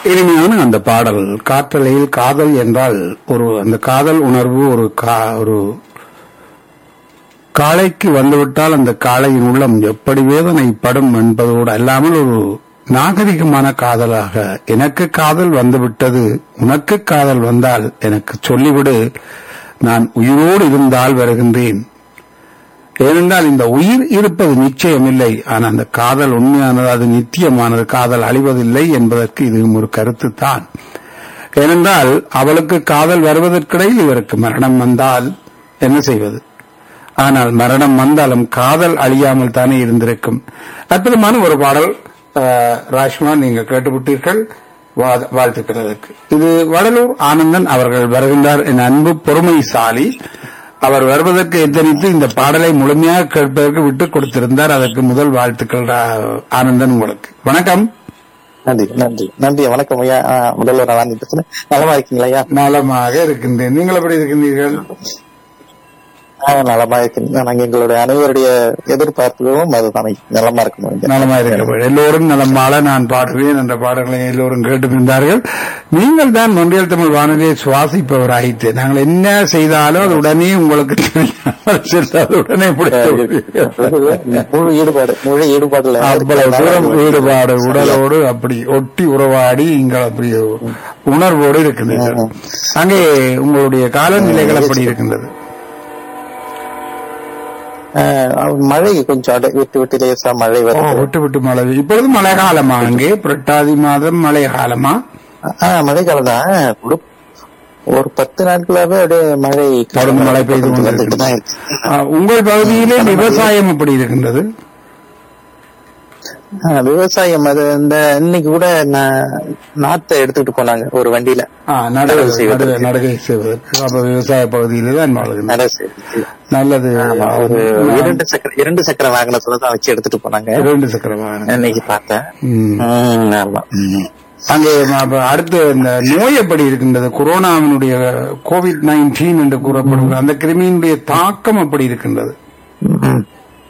இனிமையான அந்த பாடல் காற்றலையில் காதல் என்றால் ஒரு அந்த காதல் உணர்வு ஒரு கா- ஒரு காளைக்கு வந்துவிட்டால் அந்த காளையின் உள்ளம் எப்படி வேதனைப்படும் என்பதோடு அல்லாமல் ஒரு நாகரிகமான காதலாக எனக்கு காதல் வந்துவிட்டது உனக்கு காதல் வந்தால் எனக்கு சொல்லிவிடு நான் உயிரோடு இருந்தால் வருகின்றேன் ஏனென்றால் இந்த உயிர் இருப்பது நிச்சயமில்லை ஆனால் அந்த காதல் உண்மையானது அது நித்தியமானது காதல் அழிவதில்லை என்பதற்கு இது ஒரு கருத்து தான் ஏனென்றால் அவளுக்கு காதல் வருவதற்கிடையில் இவருக்கு மரணம் வந்தால் என்ன செய்வது ஆனால் மரணம் வந்தாலும் காதல் அழியாமல் தானே இருந்திருக்கும் அற்புதமான ஒரு பாடல் அஹ், ராஷ்மா நீங்க கேட்டுவிட்டீர்கள் வா- வாழ்த்துக்கிறதுக்கு இது வடலூர் ஆனந்தன் அவர்கள் வருகின்றார் என் அன்பு பொறுமைசாலி அவர் வருவதற்கு எத்தனித்து இந்த பாடலை முழுமையாக கேட்பதற்கு விட்டுக் கொடுத்திருந்தார் அதற்கு முதல் வாழ்த்துக்கள் ரா- ஆனந்தன் உங்களுக்கு வணக்கம் நன்றி நன்றி நன்றி வணக்கம் ஐயா ஆ, முதல்வர் நான் பேசுறேன் நலமா இருக்கீங்களா ஐயா நலமாக இருக்கின்றேன் நீங்கள் எப்படி இருக்கின்றீர்கள் ஆ, நலமா இருக்கீங்க நாங்க எங்களுடைய அனைவருடைய எதிர்பார்ப்புகளும் அதுதான் நலமா இருக்கணும் ஐயா. நலமா இருக்கிறவர் எல்லோரும் நலம் வாழ நான் பாடுவேன் என்ற பாடல்களை எல்லோரும் கேட்டிருந்தார்கள் நீங்கள் தான் ஒன்றியல் தமிழ் வானொலியை சுவாசிப்பவராயிற்று நாங்கள் என்ன செய்தாலும் அது உடனே உங்களுக்கு தெரியாமல் சென்றால் உடனே பிடித்து விடுவீர்கள். முழு ஈடுபாடு முழு ஈடுபாடுல அவ்வளவு தூரம் ஈடுபாடு உடலோடு அப்படி ஒட்டி உறவாடி இங்க அப்படி உணர்வோடு இருக்கின்றீர்கள் அங்கே உங்களுடைய காலநிலைகள் அப்படி இருக்கின்றது ஆ, மழை கொஞ்சம் அடை- விட்டு விட்டு லேசா மழை ஓ, வருது விட்டு விட்டு மழை இப்பொழுது மழை காலமா அங்கே புரட்டாதி மாதம் மழை காலமா ஆ, மழை காலம் தான் ஒரு- ஒரு பத்து நாட்களாவே அப்படியே மழை தொடர்ந்து மழை பெய்து வந்துட்டு கொண்டிருக்கிறது. தான் இருக்கு. ஆ, உங்கள் பகுதியிலே விவசாயம் எப்படி இருக்கின்றது ஆ, விவசாயம் அது இந்த இன்னைக்கு கூட நான் நாத்தை எடுத்துக்கிட்டு போனாங்க ஒரு வண்டியில ஆ, நடுகை நடவு செய்வதற்கு. நடுகை- நடுகை செய்வதற்கு அப்ப விவசாய பகுதியிலே தான் வாழ்கின்றன நடவு செய்யறதுக்கு. நல்லது ஆமா, ஒரு இரண்டு சக்கர இரண்டு சக்கர வாகனத்துல தான் வச்சு எடுத்துட்டு போனாங்க இரண்டு சக்கர வாகனம் இன்னைக்கு பார்த்தேன் ம். ம், ஆமா ம். அங்கே அப்ப அடுத்து இந்த நோய் எப்படி இருக்கின்றது கொரோனாவினுடைய கோவிட் நைன்டீன் என்று கூறப்படுகிறது அந்த கிருமியினுடைய தாக்கம் எப்படி இருக்கின்றது ம்.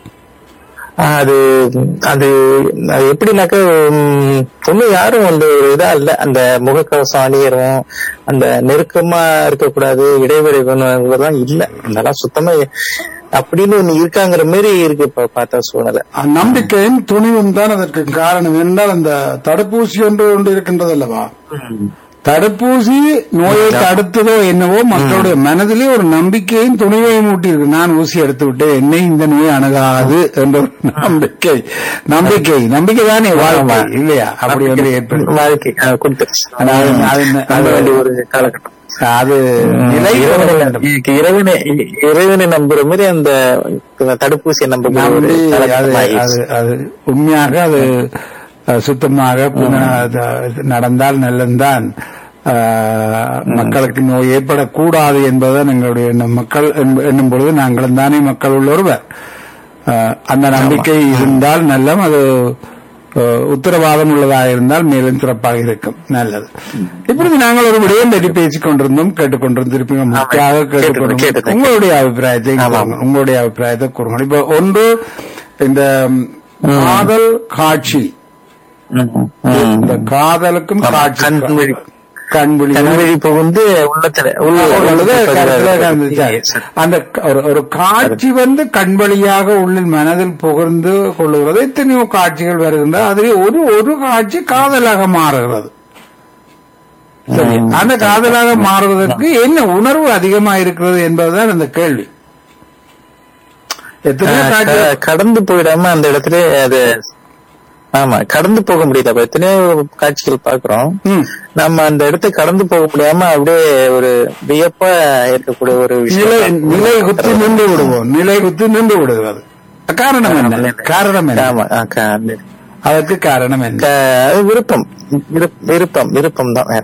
அது அது அது எப்படின்னாக்க ம், ஒண்ணும் யாரும் வந்து ஒரு இதா இல்ல அந்த முகக்கவசம் அணியரும் அந்த நெருக்கமா இருக்கக்கூடாது இடைவெளி வேணும் இதெல்லாம் இல்ல அதெல்லாம் சுத்தமா அப்படின்னு ஒண்ணு இருக்காங்கிற மாதிரி இருக்கு இப்ப பார்த்த சூழ்நிலை நம்பிக்கையும் துணிவும் தான் அதற்கு காரணம் என்றால் அந்த தடுப்பூசி ஒன்று ஒன்று இருக்கின்றது அல்லவா தடுப்பூசி நோயை தடுத்ததோ என்னவோ மக்களுடைய மனதிலே ஒரு நம்பிக்கையும் துணிவையும் ஊட்டியிருக்கு நான் ஊசி எடுத்து விட்டேன் என்னை இந்த நோய் அணுகாது என்ற ஒரு நம்பிக்கை நம்பிக்கை நம்பிக்கை தானே வாழ்க்கை இல்லையா அப்படி வந்து ஏற்படும் வாழ்க்கை அஹ், கொடுத்துருச்சு அது- அது- அந்த வேண்டிய ஒரு காலகட்டம் அது நிலை வர வேண்டும் இதுக்கு இறைவனை இறைவனை நம்புற மாதிரி அந்த தடுப்பூசியை நம்புற ஒரு நம்பி அது காலகட்டம் அது ஆயிடுச்சு. அது உண்மையாக அது அஹ், சுத்தமாக புன- அது நடந்தால் நல்லதுதான் அஹ், மக்களுக்கு நோய் ஏற்படக்கூடாது என்பதுதான் எங்களுடைய எண்ணம் மக்கள் என்ப- என்னும் பொழுது நாங்களும் தானே மக்கள் உள்ள ஒருவர் அஹ், அந்த நம்பிக்கை இருந்தால் நல்லம் அது அஹ், உத்தரவாதம் உள்ளதாக இருந்தால் மேலும் சிறப்பாக இருக்கும் நல்லது இப்பொழுது நாங்கள் ஒரு விடயம் பற்றி பேசிக் கொண்டிருந்தோம் கேட்டுக்கொண்டிருந்திருப்பீங்க முக்கியமாக கேட்டுக்கொண்டிருந்தோம் கேட்டுக்கொண்டு. உங்களுடைய அபிப்பிராயத்தை கூறுங்கள். உங்களுடைய அபிப்பிராயத்தை கூறுங்கள் இப்ப ஒன்று இந்த காதல் காட்சி ம், ம். இந்த காதலுக்கும் ஆமா, காட்சி கண்விழி. கண்விழி கண்விழி புகுந்து உள்ளத்துல உள்ள உள்ளது கருத்துல உள்ளத்துல கலந்துச்சு. அந்த க- ஒரு- ஒரு காட்சி வந்து கண் வழியாக உள்ளில் மனதில் புகழ்ந்து கொள்ளுகிறது எத்தனையோ காட்சிகள் வருகின்றன அதிலே ஒரு ஒரு காட்சி காதலாக மாறுகிறது சரி, அந்த காதலாக மாறுவதற்கு என்ன உணர்வு அதிகமா இருக்கிறது என்பதுதான் அந்த கேள்வி எத்தனையோ ஆஹ் காட்சி க- கடந்து போயிடாம அந்த இடத்துல அது ஆமா கடந்து போக முடியல அப்ப எத்தனையோ காட்சிகள் பாக்குறோம் ம். நம்ம அந்த இடத்தை கடந்து போக முடியாம அப்படியே ஒரு வியப்பா இருக்கக்கூடிய ஒரு நிலை விஷயம் நிலை குத்தி நின்று விடுவோம் நிலை குத்தி நின்று விடுகிறது காரணம் என்ன காரணம் என்ன ஆமா ஆ, க- அந்த- அதற்கு காரணம் என்ன க- அது விருப்பம் விருப்பம் விருப்பம் விருப்பம் தான் வேற